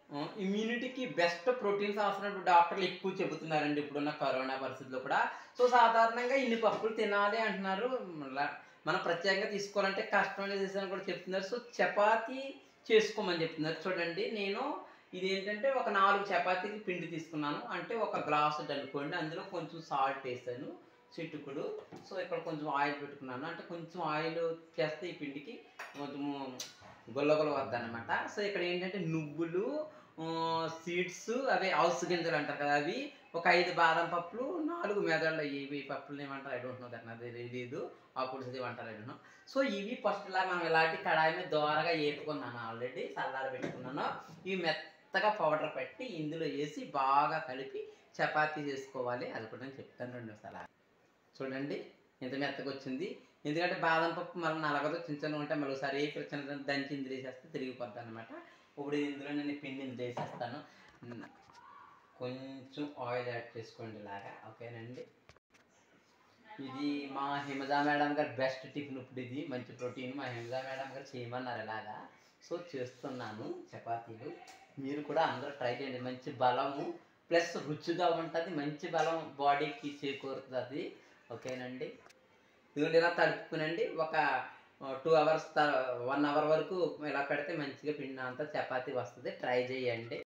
ఇమ్యూనిటీకి best proteins అవసరం డాక్టర్లు ఎక్కువ చెబుతున్నారండి ఇప్పుడున్న కరోనా పరిస్థితుల్లో కూడా సో సాధారణంగా ఇన్ని పప్పులు తినాలి అంటున్నారు మళ్ళా మనం ప్రత్యేకంగా తీసుకోవాలంటే కష్టం చేసాను కూడా చెప్తున్నారు సో చపాతీ చేసుకోమని చెప్తున్నారు చూడండి నేను ఇది ఏంటంటే ఒక నాలుగు చపాతీకి పిండి తీసుకున్నాను అంటే ఒక గ్లాసు అనుకోండి అందులో కొంచెం సాల్ట్ వేసాను చిట్టుకుడు సో ఇక్కడ కొంచెం ఆయిల్ పెట్టుకున్నాను అంటే కొంచెం ఆయిల్ చేస్తే ఈ పిండికి కొంచెము గుల్లగుల వద్దనమాట సో ఇక్కడ ఏంటంటే నువ్వులు సీడ్స్ అవే హౌస్ గింజలు అంటారు కదా అవి ఒక ఐదు బాదం పప్పులు నాలుగు మెదళ్ళు ఇవి పప్పులు ఏమంటారు ఐ డోంట్ నో దట్ నాకు తెలియదు ఆ పులుసు ఏమంటారు ఐ డోంట్ నో సో ఇవి ఫస్ట్ ఇలా మనం ఇలాంటి కడాయి మీద దోరగా వేపుకున్నాను ఆల్రెడీ చల్లార పెట్టుకున్నాను ఇవి మెత్తగా పౌడర్ పెట్టి ఇందులో వేసి బాగా కలిపి చపాతీ చేసుకోవాలి అది కూడా నేను చెప్తాను రెండు సార్లు చూడండి ఎంత మెత్తగా వచ్చింది ఎందుకంటే బాదం పప్పు మళ్ళీ నలగదు చిన్న చిన్న ఉంటే మళ్ళీ ఒకసారి ఏ చిన్న దంచి ఇందులో వేసేస్తే తిరిగిపోద్ది అనమాట ఇప్పుడు ఇందులో నేను పిండి ఇందులో వేసేస్తాను ఉమ్, కొంచెం ఆయిల్ యాడ్ చేసుకోండి ఇలాగా ఓకేనండి ఇది మా హిమజా మేడం గారు బెస్ట్ టిఫిన్ ఇప్పుడు ఇది మంచి ప్రోటీన్ మా హిమజా మేడం గారు చేయమన్నారు ఇలాగా సో చేస్తున్నాను చపాతీలు మీరు కూడా అందరూ ట్రై చేయండి మంచి బలము ప్లస్ రుచిగా ఉంటుంది మంచి బలం బాడీకి చేకూరుతుంది ఓకేనండి ఇదిగోండి ఇలా తడుపుకునండి ఒక టూ అవర్స్ వన్ అవర్ వరకు ఇలా పెడితే మంచిగా పిండి అంతా చపాతీ వస్తుంది ట్రై చేయండి